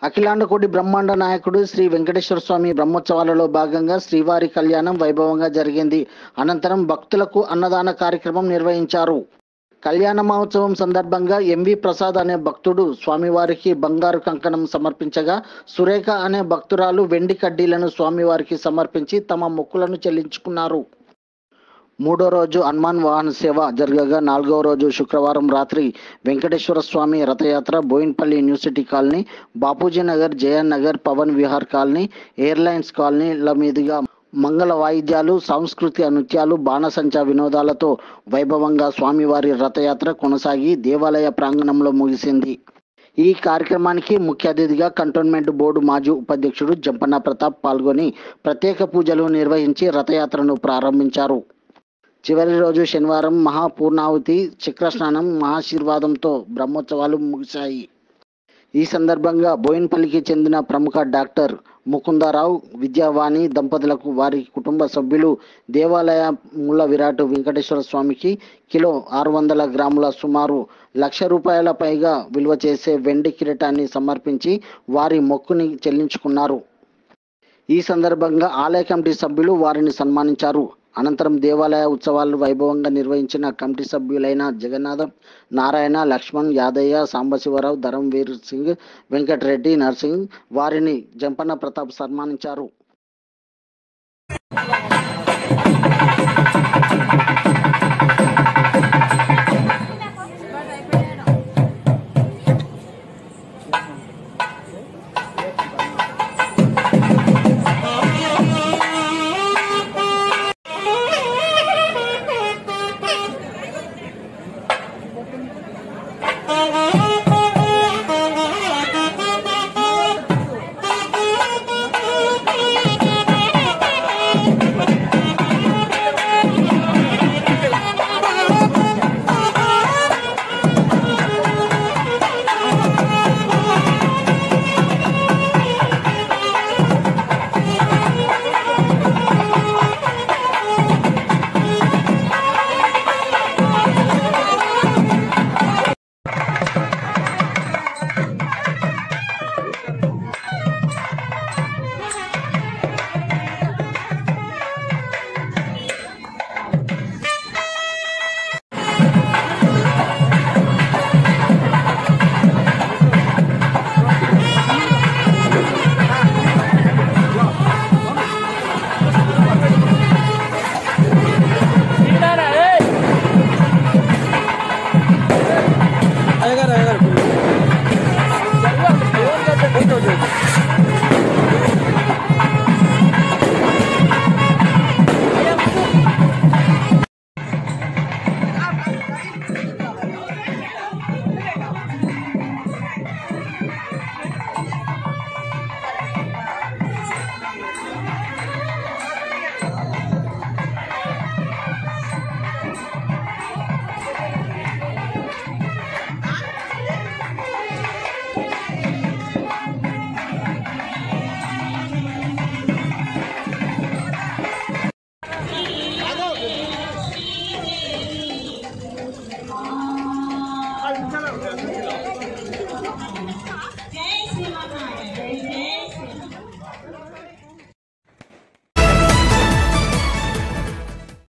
అఖిలాండకోటి బ్రహ్మాండ నాయకుడు శ్రీ వెంకటేశ్వర స్వామి బ్రహ్మోత్సవాలలో భాగంగా శ్రీవారి కళ్యాణం వైభవంగా జరిగింది అనంతరం భక్తులకు అన్నదాన కార్యక్రమం నిర్వహించారు కళ్యాణ మహోత్సవం సందర్భంగా ఎంవి ప్రసాద్ అనే భక్తుడు స్వామివారికి బంగారు కంకణం సమర్పించగా సురేఖ అనే భక్తురాలు వెండి కడ్డీలను స్వామివారికి సమర్పించి తమ మొక్కులను చెల్లించుకున్నారు మూడో రోజు హనుమాన్ వాహన సేవ జరగగా నాలుగవ రోజు శుక్రవారం రాత్రి వెంకటేశ్వర స్వామి రథయాత్ర Bowenpally university colony Bapuji Nagar Jayan Nagar Pavan Vihar colony airlines కాలనీల మీదుగా మంగళ వాయిద్యాలు సాంస్కృతిక నృత్యాలు బాణసంచా వినోదాలతో వైభవంగా స్వామివారి రథయాత్ర కొనసాగి దేవాలయ ప్రాంగణంలో ముగిసింది ఈ కార్యక్రమానికి ముఖ్య అతిథిగా కంటోన్మెంట్ బోర్డు మాజీ ఉపాధ్యక్షుడు జంపన్న ప్రతాప్ పాల్గొని ప్రత్యేక పూజలు నిర్వహించి రథయాత్రను ప్రారంభించారు చివరి రోజు శనివారం మహాపూర్ణాహుతి చక్రస్నానం మహాశీర్వాదంతో బ్రహ్మోత్సవాలు ముగిశాయి ఈ సందర్భంగా బోయిన్పల్లికి చెందిన ప్రముఖ డాక్టర్ ముకుందారావు విద్యావాణి దంపతులకు వారి కుటుంబ సభ్యులు దేవాలయ మూల విరాట్ వెంకటేశ్వర స్వామికి కిలో ఆరు వందల గ్రాముల సుమారు లక్ష రూపాయల పైగా విలువ చేసే వెండి కిరీటాన్ని సమర్పించి వారి మొక్కుని చెల్లించుకున్నారు ఈ సందర్భంగా ఆలయ కమిటీ సభ్యులు వారిని సన్మానించారు అనంతరం దేవాలయ ఉత్సవాలు వైభవంగా నిర్వహించిన కమిటీ సభ్యులైన జగన్నాథం నారాయణ లక్ష్మణ్ యాదయ్య సాంబశివరావు ధరంవీర్ సింగ్ వెంకటరెడ్డి నర్సింగ్ వారిని జంపన్న ప్రతాప్ సన్మానించారు